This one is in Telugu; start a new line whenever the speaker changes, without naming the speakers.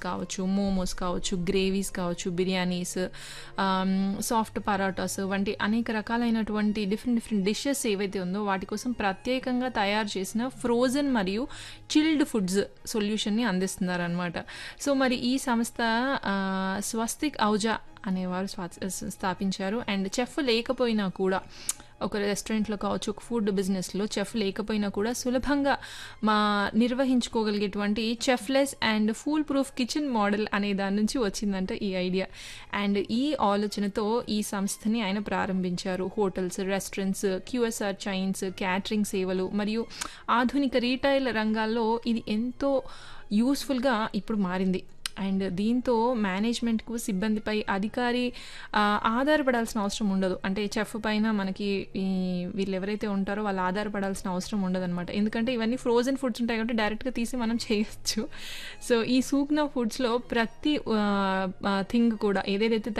కావచ్చు మోమోస్ కావచ్చు గ్రేవీస్ కావచ్చు బిర్యానీస్ సాఫ్ట్ పరాటాస్ వంటి అనేక రకాలైనటువంటి డిఫరెంట్ డిఫరెంట్ డిషెస్ ఏవైతే ఉందో వాటి కోసం ప్రత్యేకంగా తయారు చేసిన ఫ్రోజన్ మరియు చిల్డ్ ఫుడ్స్ సొల్యూషన్ని అందిస్తున్నారనమాట సో మరి ఈ సంస్థ ఆ, స్వస్తిక్ ఔజా అనేవారు స్వా- స్థాపించారు అండ్ చెఫ్ లేకపోయినా కూడా ఒక రెస్టారెంట్లో కావచ్చు ఒక ఫుడ్ బిజినెస్లో చెఫ్ లేకపోయినా కూడా సులభంగా మా నిర్వహించుకోగలిగేటువంటి chefless and foolproof kitchen model అనే దాని నుంచి వచ్చిందంట ఈ ఐడియా అండ్ ఈ ఆలోచనతో ఈ సంస్థని ఆయన ప్రారంభించారు hotels restaurants QSR chains catering సేవలు మరియు ఆధునిక రీటైల్ రంగాల్లో ఇది ఎంతో యూస్ఫుల్గా ఇప్పుడు మారింది అండ్ దీంతో మేనేజ్మెంట్కు సిబ్బందిపై అధికారి ఆ, ఆధారపడాల్సిన అవసరం ఉండదు అంటే చెఫ్ పైన మనకి ఈ వీళ్ళు ఎవరైతే ఉంటారో వాళ్ళు ఆధారపడాల్సిన అవసరం ఉండదు అనమాట ఎందుకంటే ఇవన్నీ ఫ్రోజన్ ఫుడ్స్ ఉంటాయి కాబట్టి డైరెక్ట్గా తీసి మనం చేయొచ్చు సో ఈ సూక్న ఫుడ్స్లో ప్రతి థింగ్ కూడా ఏదేదైతే